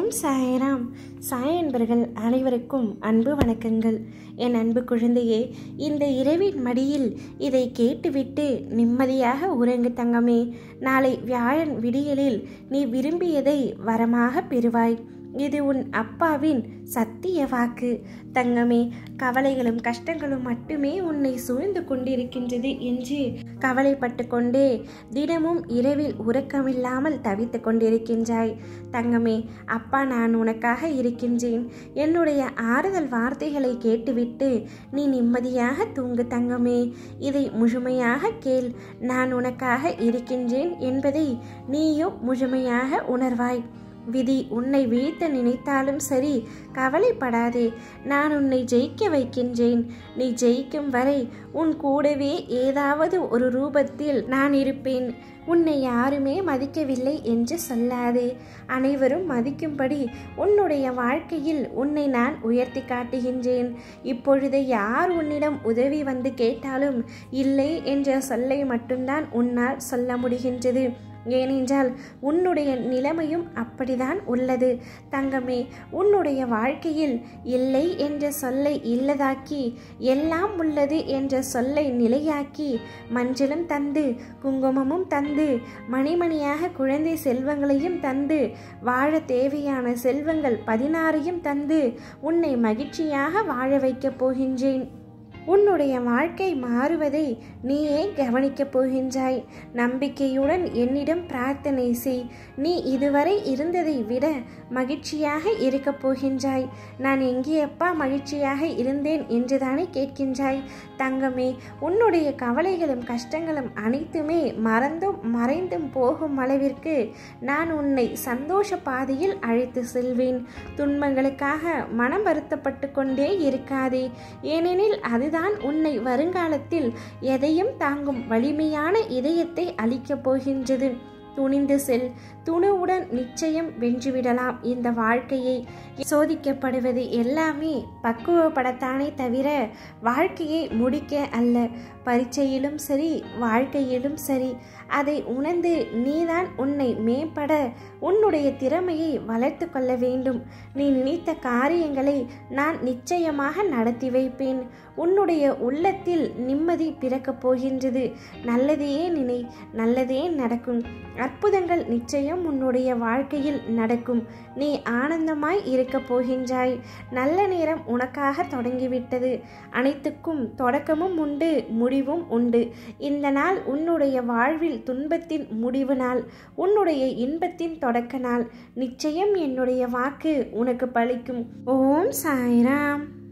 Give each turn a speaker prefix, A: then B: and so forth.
A: ஓம் சாய்ராம் சாய் அன்பர்கள் அனைவருக்கும் அன்பு வணக்கங்கள் என் அன்பு குழந்தையே இந்த இரவின் மடியில் இதை கேட்டுவிட்டு நிம்மதியாக உறங்கு தங்கமே நாளை வியாழன் விடியலில் நீ விரும்பியதை வரமாக பெறுவாய் இது உன் அப்பாவின் சத்திய வாக்கு தங்கமே கவலைகளும் கஷ்டங்களும் மட்டுமே உன்னை சூழ்ந்து கொண்டிருக்கின்றது என்று கவலைப்பட்டு கொண்டே தினமும் இரவில் உறக்கமில்லாமல் தவித்து கொண்டிருக்கின்றாய் தங்கமே அப்பா நான் உனக்காக இருக்கின்றேன் என்னுடைய ஆறுதல் வார்த்தைகளை கேட்டுவிட்டு நீ நிம்மதியாக தூங்கு தங்கமே இதை முழுமையாக கேள் நான் உனக்காக இருக்கின்றேன் என்பதை நீயும் முழுமையாக உணர்வாய் விதி உன்னை வீழ்த்த நினைத்தாலும் சரி கவலைப்படாதே நான் உன்னை ஜெயிக்க வைக்கின்றேன் நீ ஜெயிக்கும் வரை உன் கூடவே ஏதாவது ஒரு ரூபத்தில் நான் இருப்பேன் உன்னை யாருமே மதிக்கவில்லை என்று சொல்லாதே அனைவரும் மதிக்கும்படி உன்னுடைய வாழ்க்கையில் உன்னை நான் உயர்த்தி காட்டுகின்றேன் இப்பொழுது யார் உன்னிடம் உதவி வந்து கேட்டாலும் இல்லை என்ற சொல்லை மட்டும்தான் உன்னால் சொல்ல முடிகின்றது ஏனென்றால் உன்னுடைய நிலைமையும் அப்படிதான் உள்ளது தங்கமே உன்னுடைய வாழ்க்கையில் இல்லை என்ற சொல்லை இல்லதாக்கி எல்லாம் உள்ளது என்ற சொல்லை நிலையாக்கி மஞ்சளும் தந்து குங்குமமும் தந்து மணிமணியாக குழந்தை செல்வங்களையும் தந்து வாழ தேவையான செல்வங்கள் பதினாறையும் தந்து உன்னை மகிழ்ச்சியாக வாழ வைக்கப் போகின்றேன் உன்னுடைய வாழ்க்கை மாறுவதை நீயே கவனிக்கப் போகின்றாய் நம்பிக்கையுடன் என்னிடம் பிரார்த்தனை செய் நீ இதுவரை இருந்ததை விட மகிழ்ச்சியாக இருக்கப் போகின்றாய் நான் எங்கேயப்பா மகிழ்ச்சியாக இருந்தேன் என்றுதானே கேட்கின்றாய் தங்கமே உன்னுடைய கவலைகளும் கஷ்டங்களும் அனைத்துமே மறந்தும் மறைந்தும் போகும் அளவிற்கு நான் உன்னை சந்தோஷ பாதையில் அழைத்து செல்வேன் துன்பங்களுக்காக மனம் வருத்தப்பட்டு கொண்டே இருக்காதே ஏனெனில் அது அதுதான் உன்னை வருங்காலத்தில் எதையும் தாங்கும் வலிமையான இதயத்தை அளிக்கப் போகின்றது துணிந்து செல் துணுவுடன் நிச்சயம் வென்றுவிடலாம் இந்த வாழ்க்கையை சோதிக்கப்படுவது எல்லாமே பக்குவப்படத்தானே தவிர வாழ்க்கையை முடிக்க அல்ல பரீட்சையிலும் சரி வாழ்க்கையிலும் சரி அதை உணர்ந்து நீதான் உன்னை மேம்பட உன்னுடைய திறமையை வளர்த்து கொள்ள வேண்டும் நீ நினைத்த காரியங்களை நான் நிச்சயமாக நடத்தி வைப்பேன் உன்னுடைய உள்ளத்தில் நிம்மதி பிறக்கப் போகின்றது நல்லதையே நினை நல்லதே நடக்கும் அற்புதங்கள் நிச்சயம் உன்னுடைய வாழ்க்கையில் நடக்கும் நீ ஆனந்தமாய் இருக்கப் போகின்றாய் நல்ல நேரம் உனக்காக தொடங்கிவிட்டது அனைத்துக்கும் தொடக்கமும் உண்டு முடிவும் உண்டு இந்த நாள் உன்னுடைய வாழ்வில் துன்பத்தின் முடிவு நாள் உன்னுடைய இன்பத்தின் தொடக்க நாள் நிச்சயம் என்னுடைய வாக்கு உனக்கு பலிக்கும் ஓம் சாய்ராம்